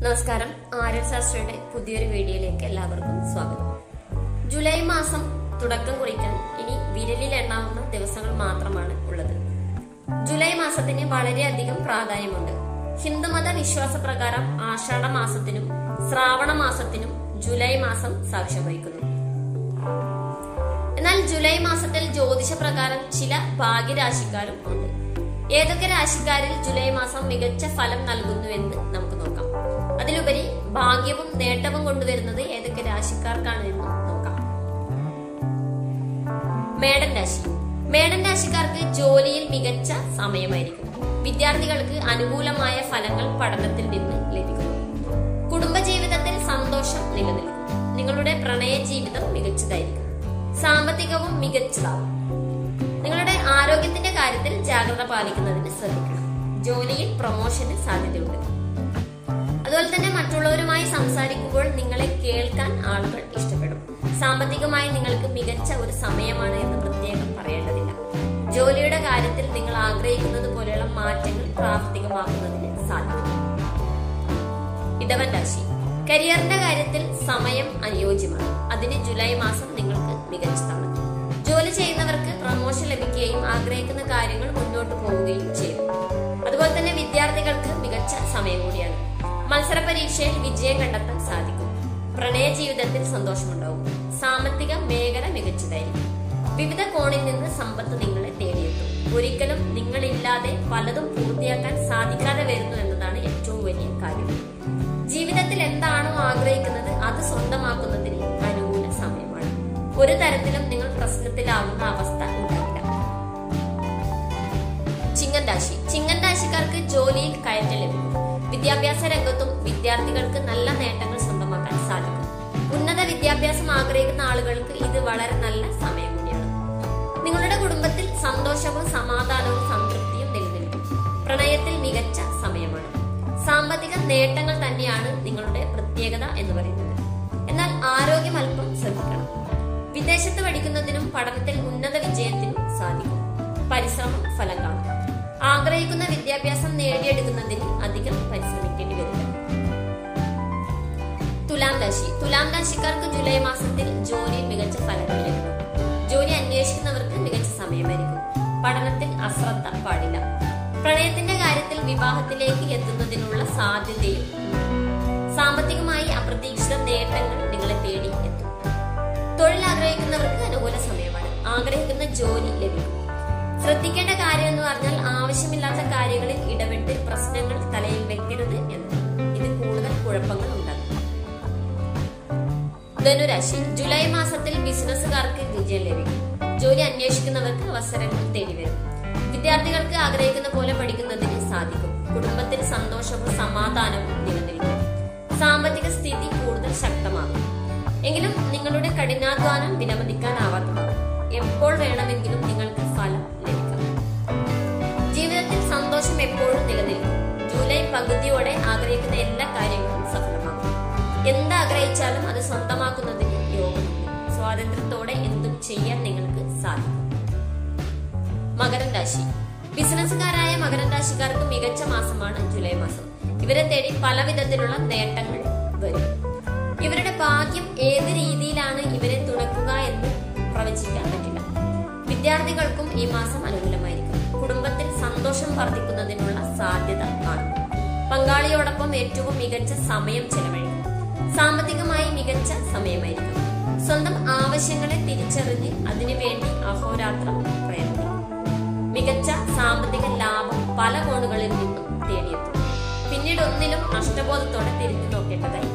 നമസ്കാരം ആര്യൻ ശാസ്ത്രയുടെ പുതിയൊരു വീഡിയോയിലേക്ക് എല്ലാവർക്കും സ്വാഗതം ജൂലൈ മാസം തുടക്കം കുറിക്കാൻ ഇനി വിരലിൽ എണ്ണാവുന്ന ദിവസങ്ങൾ മാത്രമാണ് ഉള്ളത് ജൂലൈ മാസത്തിന് വളരെയധികം പ്രാധാന്യമുണ്ട് ഹിന്ദുമത വിശ്വാസപ്രകാരം ആഷാഢ മാസത്തിനും ശ്രാവണ മാസത്തിനും ജൂലൈ മാസം സാക്ഷ്യം വഹിക്കുന്നു എന്നാൽ ജൂലൈ മാസത്തിൽ ജ്യോതിഷ പ്രകാരം ചില ഭാഗ്യരാശിക്കാരും ഉണ്ട് ഏതൊക്കെ രാശിക്കാരിൽ ജൂലൈ മാസം മികച്ച ഫലം നൽകുന്നുവെന്ന് നമുക്ക് നോക്കാം അതിലുപരി ഭാഗ്യവും നേട്ടവും കൊണ്ടുവരുന്നത് ഏതൊക്കെ രാശിക്കാർക്കാണ് എന്ന് നോക്കാം മേടൻ രാശി മേടൻ രാശിക്കാർക്ക് ജോലിയിൽ മികച്ച സമയമായിരിക്കും വിദ്യാർത്ഥികൾക്ക് അനുകൂലമായ ഫലങ്ങൾ പഠനത്തിൽ നിന്ന് ലഭിക്കുന്നു കുടുംബജീവിതത്തിൽ സന്തോഷം നിലനിൽക്കും നിങ്ങളുടെ പ്രണയ ജീവിതം മികച്ചതായിരിക്കും സാമ്പത്തികവും മികച്ചതാവും നിങ്ങളുടെ ആരോഗ്യത്തിന്റെ കാര്യത്തിൽ ജാഗ്രത പാലിക്കുന്നതിന് ശ്രദ്ധിക്കണം ജോലിയിൽ പ്രൊമോഷന് സാധ്യതയുണ്ട് അതുപോലെ തന്നെ മറ്റുള്ളവരുമായി സംസാരിക്കുമ്പോൾ നിങ്ങളെ കേൾക്കാൻ ആളുകൾ ഇഷ്ടപ്പെടും സാമ്പത്തികമായി നിങ്ങൾക്ക് മികച്ച ഒരു സമയമാണ് എന്ന് പ്രത്യേകം പറയേണ്ടതില്ല ജോലിയുടെ കാര്യത്തിൽ നിങ്ങൾ ആഗ്രഹിക്കുന്നത് പോലെയുള്ള മാറ്റങ്ങൾ പ്രാവർത്തികമാക്കുന്നതിന് സാധിക്കും ഇടവൻ രാശി കരിയറിന്റെ കാര്യത്തിൽ സമയം അനുയോജ്യമാണ് അതിന് ജൂലൈ മാസം നിങ്ങൾക്ക് മികച്ചതാണ് ജോലി ചെയ്യുന്നവർക്ക് പ്രമോഷൻ ലഭിക്കുകയും ആഗ്രഹിക്കുന്ന കാര്യങ്ങൾ മുന്നോട്ട് പോവുകയും ചെയ്യും അതുപോലെ തന്നെ വിദ്യാർത്ഥികൾക്ക് മികച്ച സമയം കൂടിയാണ് മത്സര പരീക്ഷയിൽ വിജയം കണ്ടെത്താൻ സാധിക്കും പ്രണയ ജീവിതത്തിൽ സന്തോഷമുണ്ടാവും സാമ്പത്തിക മേഖല മികച്ചതായിരിക്കും വിവിധ കോണിൽ നിന്ന് സമ്പത്ത് നിങ്ങളെ തേടിയെത്തും ഒരിക്കലും നിങ്ങളില്ലാതെ പലതും പൂർത്തിയാക്കാൻ സാധിക്കാതെ വരുന്നു എന്നതാണ് ഏറ്റവും വലിയ കാര്യം ജീവിതത്തിൽ എന്താണോ ആഗ്രഹിക്കുന്നത് അത് സ്വന്തമാക്കുന്നതിന് അനുകൂല സമയമാണ് ഒരു തരത്തിലും നിങ്ങൾ പ്രശ്നത്തിലാവുന്ന അവസ്ഥ ഉണ്ടാവില്ല ചിങ്ങൻ രാശി ചിങ്ങൻ രാശിക്കാർക്ക് ജോലിയിൽ കയറ്റം ലഭിക്കും വിദ്യാഭ്യാസ രംഗത്തും വിദ്യാർത്ഥികൾക്ക് നല്ല നേട്ടങ്ങൾ സ്വന്തമാക്കാൻ സാധിക്കും ഉന്നത വിദ്യാഭ്യാസം ആഗ്രഹിക്കുന്ന ആളുകൾക്ക് ഇത് വളരെ നല്ല സമയം കൂടിയാണ് നിങ്ങളുടെ കുടുംബത്തിൽ സന്തോഷവും സമാധാനവും സംതൃപ്തിയും നിലനിൽക്കും പ്രണയത്തിൽ മികച്ച സമയമാണ് സാമ്പത്തിക നേട്ടങ്ങൾ തന്നെയാണ് നിങ്ങളുടെ പ്രത്യേകത എന്ന് പറയുന്നത് എന്നാൽ ആരോഗ്യം അല്പം ശ്രദ്ധിക്കണം വിദേശത്ത് പഠിക്കുന്നതിനും പഠനത്തിൽ ഉന്നത വിജയത്തിനും സാധിക്കും പരിശ്രമം ഫലം കാണും ആഗ്രഹിക്കുന്ന വിദ്യാഭ്യാസം നേടിയെടുക്കുന്നതിന് അധികം പരിശ്രമിക്കേണ്ടി വരില്ല തുലാം രാശി തുലാം രാശിക്കാർക്ക് ജൂലൈ മാസത്തിൽ ജോലിയിൽ മികച്ച ഫലങ്ങൾ ലഭിക്കും ജോലി അന്വേഷിക്കുന്നവർക്ക് മികച്ച സമയമായിരിക്കും പഠനത്തിൽ അശ്രദ്ധ പാടില്ല പ്രണയത്തിന്റെ കാര്യത്തിൽ വിവാഹത്തിലേക്ക് എത്തുന്നതിനുള്ള സാധ്യതയും സാമ്പത്തികമായി അപ്രതീക്ഷിത നേട്ടങ്ങൾ നിങ്ങളെ തേടി എത്തും തൊഴിൽ ആഗ്രഹിക്കുന്നവർക്ക് അനുകൂല സമയമാണ് ആഗ്രഹിക്കുന്ന ജോലി ലഭിക്കും ശ്രദ്ധിക്കേണ്ട കാര്യം എന്ന് പറഞ്ഞാൽ ആവശ്യമില്ലാത്ത കാര്യങ്ങളിൽ ഇടപെട്ട് പ്രശ്നങ്ങൾ തലയിൽ വെക്കരുത് എന്ന് ഇത് കൂടുതൽ കുഴപ്പങ്ങൾ ഉണ്ടാക്കും ധനുരാശി ജൂലൈ മാസത്തിൽ ബിസിനസ്സുകാർക്ക് വിജയം ലഭിക്കും ജോലി അന്വേഷിക്കുന്നവർക്ക് അവസരങ്ങൾ തേടി വരും വിദ്യാർത്ഥികൾക്ക് ആഗ്രഹിക്കുന്ന പോലെ പഠിക്കുന്നതിന് സാധിക്കും കുടുംബത്തിൽ സന്തോഷവും സമാധാനവും നിലനിൽക്കും സാമ്പത്തിക സ്ഥിതി കൂടുതൽ ശക്തമാകും എങ്കിലും നിങ്ങളുടെ കഠിനാധ്വാനം വിലമതിക്കാനാവാത്തതാണ് എപ്പോൾ വേണമെങ്കിലും നിങ്ങൾക്ക് ഫലം ലഭിക്കാം ജീവിതത്തിൽ സന്തോഷം എപ്പോഴും നിലനിൽക്കും ജൂലൈ പകുതിയോടെ ആഗ്രഹിക്കുന്ന എല്ലാ കാര്യങ്ങളും സഫലമാകും എന്താഗ്രഹിച്ചാലും അത് സ്വന്തമാക്കുന്നതിന് യോഗമുണ്ട് സ്വാതന്ത്ര്യത്തോടെ എന്തും ചെയ്യാൻ നിങ്ങൾക്ക് സാധിക്കും മകരം രാശി ബിസിനസ്സുകാരായ മകരം രാശിക്കാർക്ക് മികച്ച മാസമാണ് ജൂലൈ മാസം ഇവരെ തേടി പല വിധത്തിലുള്ള നേട്ടങ്ങൾ വരും ഇവരുടെ ഭാഗ്യം ഏത് രീതിയിലാണ് ഇവരെ തുണക്കുക എന്ന് പ്രവചിക്കാൻ പറ്റില്ല വിദ്യാർത്ഥികൾക്കും ഈ മാസം അനുകൂലമായിരിക്കും കുടുംബത്തിൽ സന്തോഷം വർദ്ധിക്കുന്നതിനുള്ള സാധ്യത കാണും പങ്കാളിയോടൊപ്പം ഏറ്റവും മികച്ച സമയം ചെലവഴിക്കും സാമ്പത്തികമായി മികച്ച സമയമായിരിക്കും സ്വന്തം ആവശ്യങ്ങളെ തിരിച്ചറിഞ്ഞ് അതിനുവേണ്ടി അഹോരാത്രം പ്രയത്നിക്കും മികച്ച സാമ്പത്തിക ലാഭം പല കോണുകളിൽ നിന്നും തേടിയെത്തും പിന്നീട് ഒന്നിലും നഷ്ടബോധത്തോടെ തിരിഞ്ഞു നോക്കേണ്ടതായി